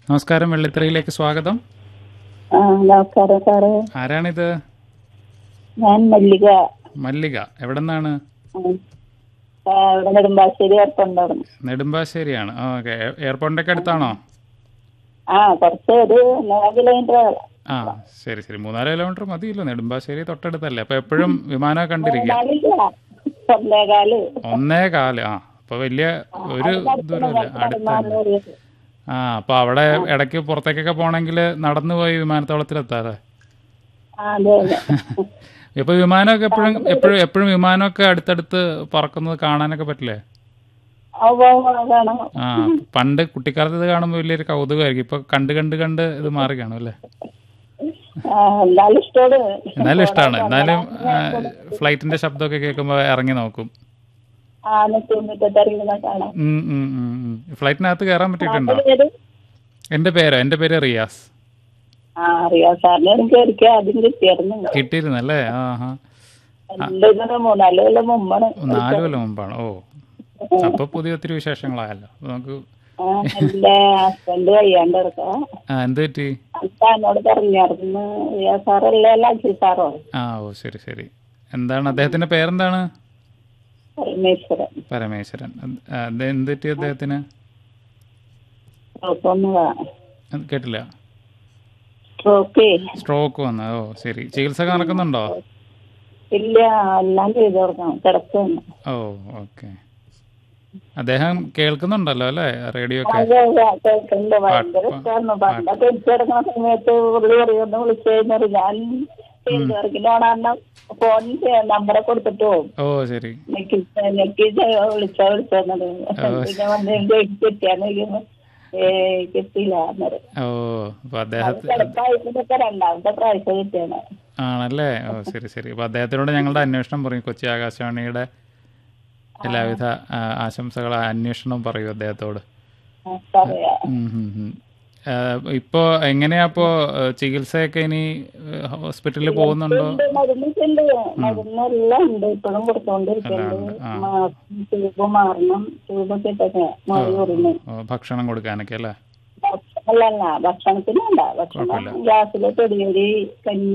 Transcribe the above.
നമസ്കാരം വെള്ളിത്തിരയിലേക്ക് സ്വാഗതം ആ നമസ്കാരം സാറേ ആരാണിത് ഞാൻ മല്ലിക മല്ലിക എവിടെ നിന്നാണ് ഉം. ആ, ഇവിടെ നെടുമ്പാശ്ശേരി ഏർപ്പുണ്ടായിരുന്നു നെടുമ്പാശ്ശേരിയാണ് ഓക്കെ എയർപോർട്ടിൻ്റെ അടുത്താണോ ആ കുറച്ച് ഒരു മൂന്ന് കിലോമീറ്റർ ആ ശരി ശരി മൂന്നാല് കിലോമീറ്റർ മതിയല്ലോ നെടുമ്പാശ്ശേരി തൊട്ടടുത്തല്ലേ അപ്പൊ എപ്പോഴും വിമാനമൊക്കെ കണ്ടിരിക്കുക നാലില്ല ഒന്നേകാല് ഒന്നേ കാല് ആ അപ്പൊ വലിയ ഒരു ദൂരമില്ല അടുത്തന്നെ ആ അപ്പൊ അവിടെ ഇടയ്ക്ക് പുറത്തേക്കൊക്കെ പോണെങ്കിൽ നടന്നു പോയി വിമാനത്താവളത്തിലെത്താതെ ആ അതെ അതെ ഇപ്പൊ വിമാനമൊക്കെ എപ്പോഴും എപ്പോഴും എപ്പോഴും വിമാനമൊക്കെ അടുത്തടുത്ത് പറക്കുന്നത് കാണാനൊക്കെ പറ്റില്ലേ അവ വേണം ആ പണ്ട് കുട്ടിക്കാലത്ത് ഇത് കാണുമ്പോൾ വലിയൊരു കൗതുകമായിരിക്കും ഇപ്പൊ കണ്ട് കണ്ട് കണ്ട് ഇത് മാറി കാണും അല്ലേ ആ, എന്നാലും ഇഷ്ടോട് എന്നാലും ഇഷ്ടമാണ് എന്നാലും ആ, ഫ്ലൈറ്റിന്റെ ശബ്ദമൊക്കെ കേൾക്കുമ്പോൾ ഇറങ്ങി നോക്കും ആ നെറ്റുമുറ്റത്തിറങ്ങുന്ന കാണാം ഉം, ഉം, ഉം, ഉം. ഫ്ലൈറ്റിനകത്ത് കയറാൻ പറ്റിയിട്ടുണ്ടോ പേര് എന്റെ പേരോ എന്റെ പേര് റിയാസ് ആ അറിയാം സാറിന് എനിക്ക് ഒരിക്കൽ ആദ്യം കിട്ടിയായിരുന്നു കിട്ടിയിരുന്നല്ലേ ആ ഹാ എന്റെ ഇതിന് മൂന്നാല് കൊല്ലം മുമ്പാണ് നാല് കൊല്ലം മുമ്പാണ് ഓ അപ്പൊ പുതിയ ഒത്തിരി വിശേഷങ്ങളായല്ലോ അപ്പൊ നമുക്ക് ആ, എന്റെ ഹസ്ബൻഡ് വയ്യാണ്ട് കിടക്കാം ആ എന്ത് പറ്റി അപ്പൊ എന്നോട് പറഞ്ഞായിരുന്നു റിയാ സാറല്ലേ അഖിൽ സാറോ ആ ഓ ശരി ശരി എന്താണ് അദ്ദേഹത്തിന്റെ പേരെന്താണ് പരമേശ്വരൻ പരമേശ്വരൻ ആ, അത് എന്ത് പറ്റി അദ്ദേഹത്തിന് സ്ട്രോക്ക് വന്നതാ അത് കേട്ടില്ല സ്ട്രോക്ക് സ്ട്രോക്ക് വന്ന ഓ ശരി ചികിത്സ ഒക്കെ നടക്കുന്നുണ്ടോ ഇല്ല എല്ലാം ചെയ്തു കൊടുക്കണം കിടക്കുന്നു ഓ ഓക്കെ അദ്ദേഹം കേൾക്കുന്നുണ്ടല്ലോ അല്ലേ റേഡിയോ ഒക്കെ അതെ അതെ കേൾക്കുന്നുണ്ട് ഭയങ്കര ഇഷ്ടമായിരുന്നു പണ്ടൊക്കെ എനിക്ക് കിടക്കുന്ന സമയത്ത് പുള്ളി പറയുന്നു വിളിച്ചു കഴിഞ്ഞാൽ ഞാൻ ചെയ്തു കൊടുക്കുന്നോടാണ് ഫോൺ നമ്പറെ കൊടുത്തിട്ട് പോകും ഓ ശരി നെക്കി നെക്കി വിളിച്ചാ വിളിച്ചത് പിന്നെ വന്ന് എന്റെ കിട്ടിയാന്ന് ചോദിക്കുമ്പോ ഏ കിട്ടിയില്ല അന്നേരം ഓ അപ്പൊ അദ്ദേഹത്തെ കിടപ്പായതിനൊക്കെ രണ്ടാമത്തെ പ്രാവശ്യം കിട്ടിയാണ് ആണല്ലേ ഓ ശരി ശരി അപ്പൊ അദ്ദേഹത്തിനോട് ഞങ്ങളുടെ അന്വേഷണം പറയും കൊച്ചി ആകാശവാണിയുടെ എല്ലാവിധ ആ, ആശംസകൾ അന്വേഷണം പറയൂ അദ്ദേഹത്തോട് ആ, പറയാ ഉം, ഉം, ഉം. ആ, ഇപ്പോ എങ്ങനെയാ ഇപ്പോ ആ, ചികിത്സയൊക്കെ ഇനി ഹോസ്പിറ്റലിൽ പോകുന്നുണ്ടോ ഉണ്ട്, മരുന്നൊക്കെയുണ്ട് മരുന്നെല്ലാം ഉണ്ട് ഇപ്പോഴും കൊടുത്തോണ്ടിരിക്കുന്നുണ്ട് ട്യൂബ് മാറണം ട്യൂബൊക്കെ ഇട്ടൊക്കെ മുറി കുറിഞ്ഞ് ഓ, ഭക്ഷണം കൊടുക്കാനൊക്കെ അല്ലേ ഭക്ഷണമല്ല ഭക്ഷണത്തിന് വേണ്ട ഭക്ഷണം ഗ്യാസിലെ പെടിയേരി കഞ്ഞി